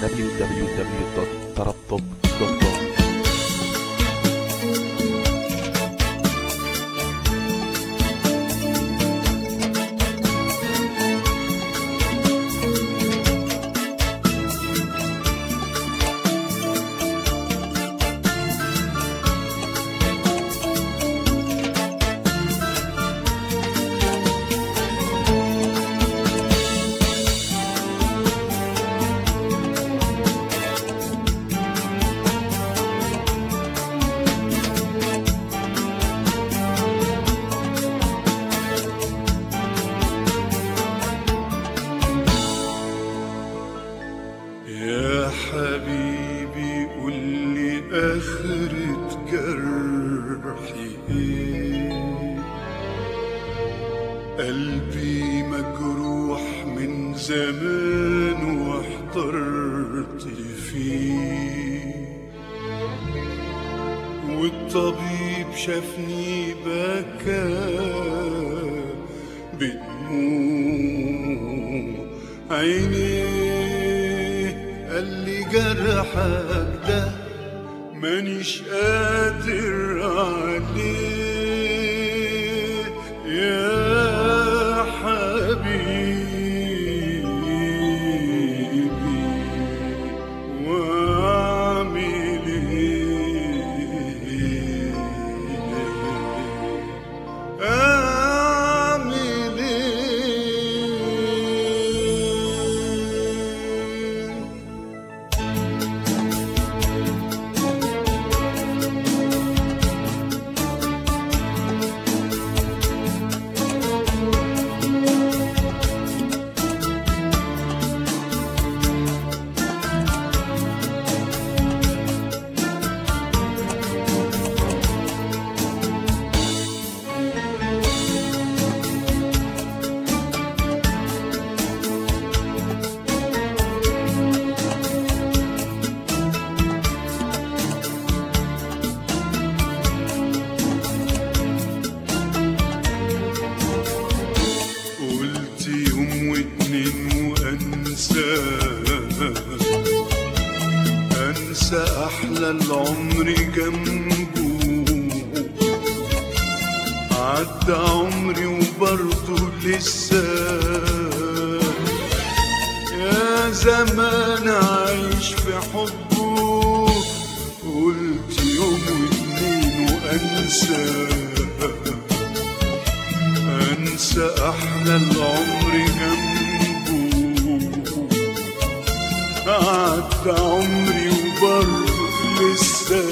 www.tarabtop.com يا حبيبي قول لي آخرة جرحي ايه قلبي مجروح من زمان واحترت فيه والطبيب شافني بكى بدموع عينيه قال لي جرحك ده مانيش قادر عليه يا حبيبي واعمل ايه اعمل ايه قلت يوم واتنين وانسى انسى احلى العمر جنبه عدى عمري وبرضه لسه يا زمان عايش في حبه قلت يوم واتنين وانسى انسى احلى العمر جنبه عدى عمري وبرضه لسه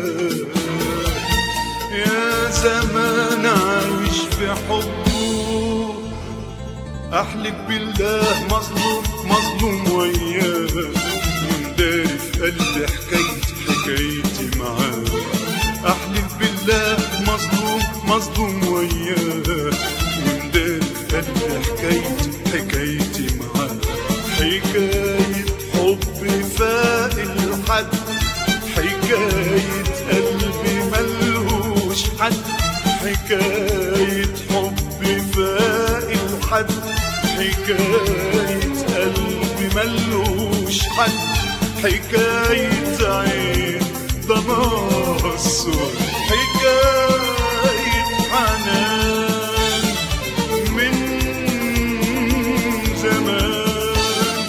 يا زمان عايش في حبه احلف بالله مظلوم مظلوم وياه ونداري في قلبي حكايتي حكايتي معاه احلف بالله مظلوم مظلوم وياه ونداري في قلبي حكايتي حكايتي معاه حكاية حب فاق الحد حكاية قلبي ملهوش حد حكاية حب فاق الحد حكاية قلبي ملهوش حد حكاية عين ضناها السود حكاية حنان من زمان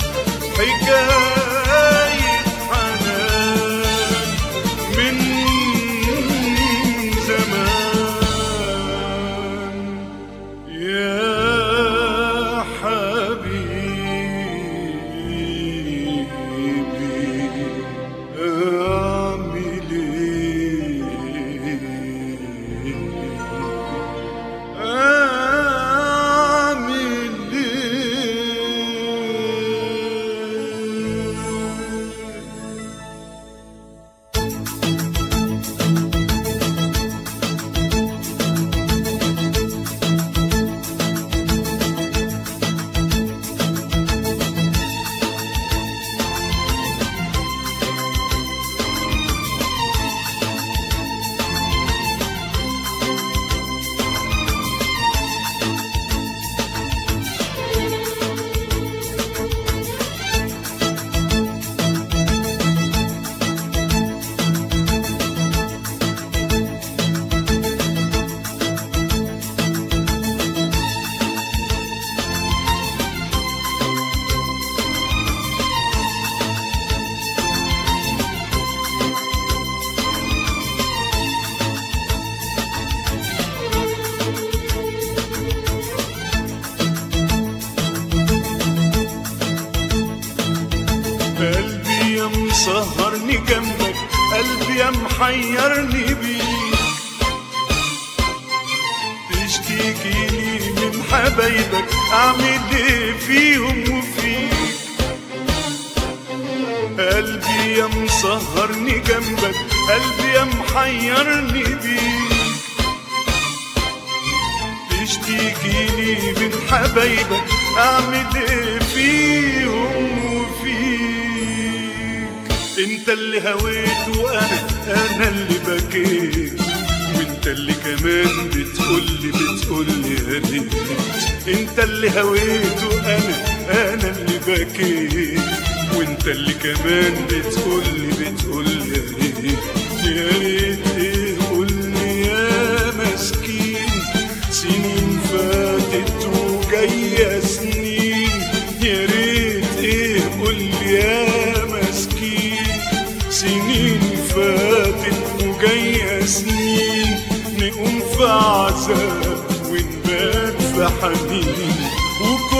حكاية حنان من زمان يا حبيبي أعمل إيه قلبي يا مسهرني جنبك قلبي يا محيرني بيك تشتكيني من حبايبك اعمل ايه فيهم وفيك قلبي يا مسهرني جنبك قلبي يا محيرني بيك تشتكيني من حبايبك اعمل ايه فيهم وفيك انت اللي هويت وانا انا اللي بكيت وانت اللي كمان بتقولي بتقولي يا ريت انت اللي هويت وانا انا اللي بكيت وانت اللي كمان بتقولي بتقولي يا ريت يا ريت ايه قولي يا مسكين سنين فاتت وجاية سنين يا ريت ايه قولي يا مسكين سنين فاتت وجاية سنين نقوم في عذاب ونبات في حنين وكل